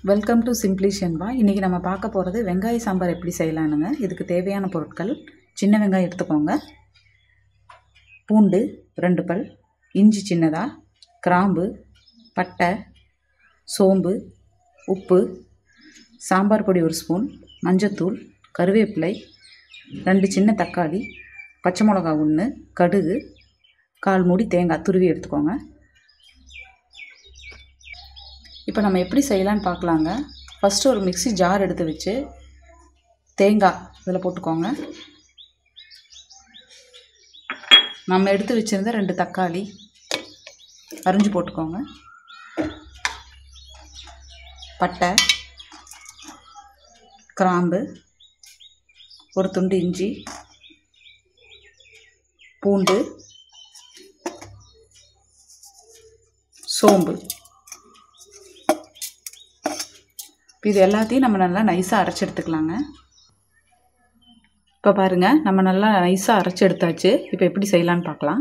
welcome to simply ஷென்பா இன்றைக்கி நம்ம பார்க்க போகிறது வெங்காய சாம்பார் எப்படி செய்யலானுங்க இதுக்கு தேவையான பொருட்கள் சின்ன வெங்காயம் எடுத்துக்கோங்க பூண்டு ரெண்டு பல் இஞ்சி சின்னதாக கிராம்பு பட்டை சோம்பு உப்பு சாம்பார் பொடி ஒரு ஸ்பூன் மஞ்சத்தூள் கருவேப்பிலை ரெண்டு சின்ன தக்காளி பச்சை மிளகா ஒன்று கடுகு கால் மூடி தேங்காய் துருவி எடுத்துக்கோங்க இப்போ நம்ம எப்படி செய்யலான்னு பார்க்கலாங்க ஃபஸ்ட்டு ஒரு மிக்ஸி ஜார் எடுத்து வச்சு தேங்காய் இதில் போட்டுக்கோங்க நம்ம எடுத்து வச்சுருந்த ரெண்டு தக்காளி அரிஞ்சு போட்டுக்கோங்க பட்டை கிராம்பு ஒரு துண்டு இஞ்சி பூண்டு சோம்பு இப்போ இது எல்லாத்தையும் நம்ம நல்லா நைஸாக அரைச்சி எடுத்துக்கலாங்க இப்போ பாருங்கள் நம்ம நல்லா நைஸாக அரைச்சி எடுத்தாச்சு இப்போ எப்படி செய்யலான்னு பார்க்கலாம்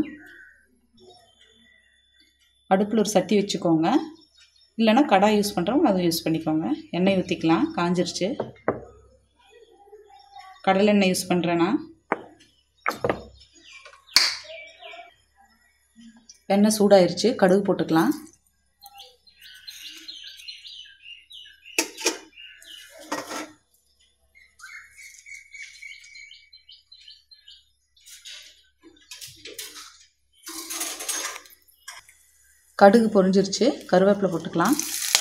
அடுப்பில் ஒரு சட்டி வச்சுக்கோங்க இல்லைன்னா கடாய் யூஸ் பண்ணுறவங்க அதை யூஸ் பண்ணிக்கோங்க எண்ணெய் ஊற்றிக்கலாம் காஞ்சிருச்சு கடலை எண்ணெய் யூஸ் பண்ணுறேன்னா எண்ணெய் சூடாயிருச்சு கடுகு போட்டுக்கலாம் கடுகு பொரிஞ்சிருச்சு கருவேப்பிலை போட்டுக்கலாம்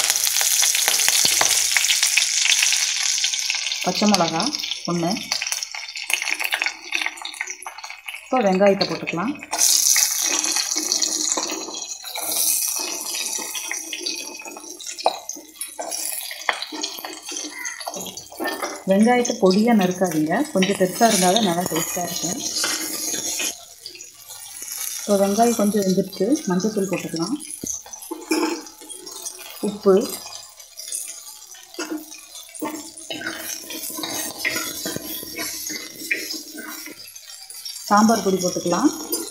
பச்சை மிளகா ஒன்று இப்போ வெங்காயத்தை போட்டுக்கலாம் வெங்காயத்தை பொடியாக நறுக்காதீங்க கொஞ்சம் பெருசாக இருந்தால் தான் நல்லா டேஸ்ட்டாக இருக்கும் இப்போ வெங்காயம் கொஞ்சம் வெந்துடுச்சு மஞ்சள்தூள் போட்டுக்கலாம் உப்பு சாம்பார் பொடி போட்டுக்கலாம்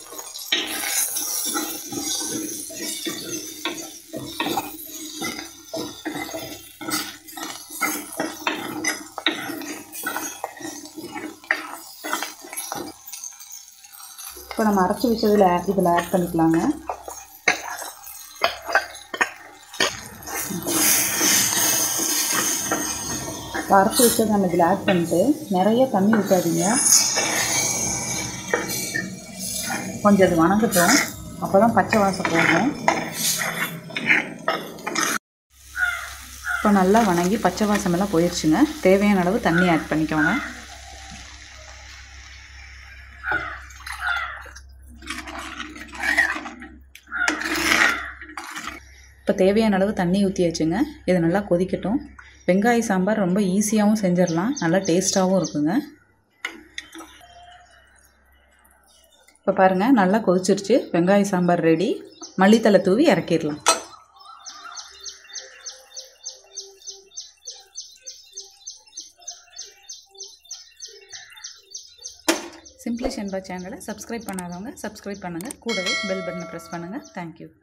இப்போ நம்ம அரைச்சி வச்சதில் இதில் ஆட் பண்ணிக்கலாங்க இப்போ அரைச்சி வச்சதை நம்ம இதில் ஆட் பண்ணிட்டு நிறைய தண்ணி ஊற்றாதீங்க கொஞ்சம் அது வணங்கட்டும் அப்போ தான் பச்சை வாசம் போகும் இப்போ நல்லா வணங்கி பச்சை வாசமெல்லாம் போயிடுச்சுங்க தேவையான அளவு தண்ணி ஆட் பண்ணிக்கோங்க இப்போ தேவையான அளவு தண்ணி ஊற்றியாச்சுங்க இது நல்லா கொதிக்கட்டும் வெங்காய சாம்பார் ரொம்ப ஈஸியாகவும் செஞ்சிடலாம் நல்லா டேஸ்ட்டாகவும் இருக்குங்க இப்போ பாருங்கள் நல்லா கொதிச்சிருச்சு வெங்காய சாம்பார் ரெடி மல்லித்தலை தூவி இறக்கிடலாம் சிம்பிளி ஷென்பா சேனலை சப்ஸ்கிரைப் பண்ணாதவங்க சப்ஸ்கிரைப் பண்ணுங்கள் கூடவே பெல் பட்டனை ப்ரெஸ் பண்ணுங்கள் தேங்க்யூ